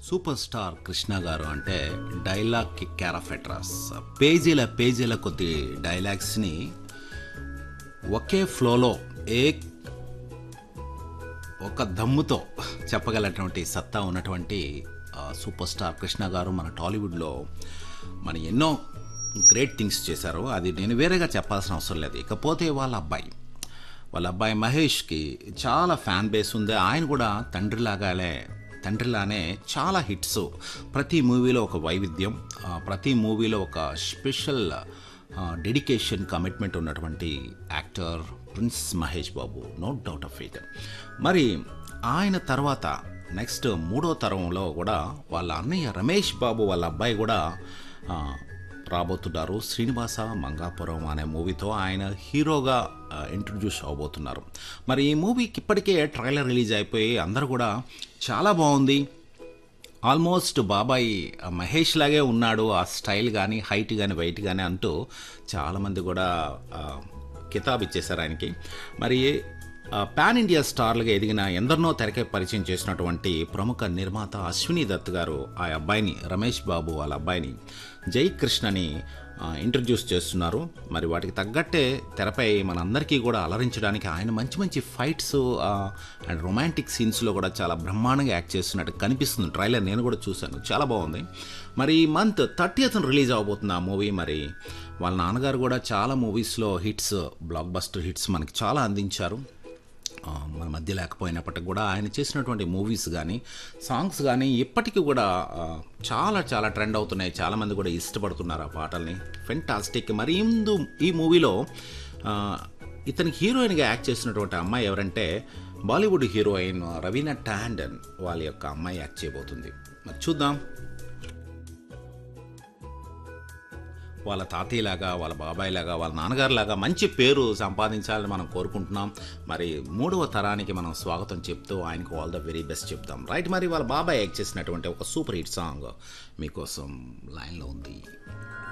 super star Krishna గారు అంటే dialogue కి క్యారఫెట్రాస్ పేజీల పేజీల కొద్ది డైలాగ్స్ని ఒకే ఫ్లోలో ఏ ఒక దమ్ముతో చెప్పగలటువంటి సత్తా ఉన్నటువంటి ఆ, సూపర్ స్టార్ కృష్ణ గారు మన టాలీవుడ్లో మన ఎన్నో గ్రేట్ థింగ్స్ చేశారు అది నేను వేరేగా చెప్పాల్సిన అవసరం లేదు ఇకపోతే వాళ్ళ అబ్బాయి వాళ్ళ అబ్బాయి మహేష్కి చాలా ఫ్యాన్ బేస్ ఉంది ఆయన కూడా తండ్రిలాగానే తండ్రిలానే చాలా హిట్స్ ప్రతి మూవీలో ఒక వైవిధ్యం ఆ, ప్రతి మూవీలో ఒక స్పెషల్ డెడికేషన్ కమిట్మెంట్ ఉన్నటువంటి actor prince Mahesh Babu no doubt of it మరి ఆయన తర్వాత నెక్స్ట్ మూడో తరంలో కూడా వాళ్ళ అన్నయ్య రమేష్ బాబు వాళ్ళ అబ్బాయి కూడా ఆ, రాబోతున్నారు శ్రీనివాస మంగాపురం అనే మూవీతో ఆయన హీరోగా ఇంట్రడ్యూస్ అవబోతున్నారు మరి ఈ మూవీకి ఇప్పటికే ట్రైలర్ రిలీజ్ అయిపోయి అందరూ కూడా చాలా బాగుంది ఆల్మోస్ట్ బాబాయ్ ఆ మహేష్ లాగే ఉన్నాడు ఆ స్టైల్ కానీ హైట్ కానీ వెయిట్ కానీ అంటూ చాలామంది కూడా ఆ, కితాబ్ ఇచ్చేశారు ఆయనకి మరి ఆ, పాన్ ఇండియా స్టార్లుగా ఎదిగిన ఎందరినో తెరకే పరిచయం చేసినటువంటి ప్రముఖ నిర్మాత అశ్విని దత్ గారు ఆ అబ్బాయిని రమేష్ బాబు వాళ్ళ అబ్బాయిని జై కృష్ణని ఆ, ఇంట్రడ్యూస్ చేస్తున్నారు మరి వాటికి తగ్గట్టే తెరపై మనందరికీ కూడా అలరించడానికి ఆయన మంచి మంచి ఫైట్స్ ఆ, అండ్ రొమాంటిక్ సీన్స్లో కూడా చాలా బ్రహ్మాండంగా యాక్ట్ చేస్తున్నట్టు కనిపిస్తుంది ట్రైలర్ నేను కూడా చూశాను చాలా బాగుంది మరి ఈ మంత్ థర్టీ రిలీజ్ అవబోతుంది ఆ మూవీ మరి వాళ్ళ నాన్నగారు కూడా చాలా మూవీస్లో హిట్స్ బ్లాక్ బస్టర్ హిట్స్ మనకి చాలా అందించారు ఆ, మన మధ్య లేకపోయినప్పటికి కూడా ఆయన చేసినటువంటి మూవీస్ కానీ సాంగ్స్ కానీ ఇప్పటికీ కూడా ఆ, చాలా చాలా ట్రెండ్ అవుతున్నాయి చాలామంది కూడా ఇష్టపడుతున్నారు ఆ పాటల్ని ఫెంటాస్టిక్ మరి ఇందు ఈ మూవీలో ఆ, ఇతనికి హీరోయిన్గా యాక్ట్ చేసినటువంటి అమ్మాయి ఎవరంటే బాలీవుడ్ హీరోయిన్ రవీనా టాండన్ వాళ్ళ యొక్క అమ్మాయి యాక్ట్ చేయబోతుంది మరి చూద్దాం వాళ్ళ తాతయ్యలాగా వాళ్ళ బాబాయ్లాగా వాళ్ళ నాన్నగారిలాగా మంచి పేరు సంపాదించాలని మనం కోరుకుంటున్నాం మరి మూడవ తరానికి మనం స్వాగతం చెప్తూ ఆయనకు ఆల్ ద వెరీ బెస్ట్ చెప్తాం రైట్ మరి వాళ్ళ బాబాయ్ యాక్ట్ చేసినటువంటి ఒక సూపర్ హిట్ సాంగ్ మీకోసం లైన్లో ఉంది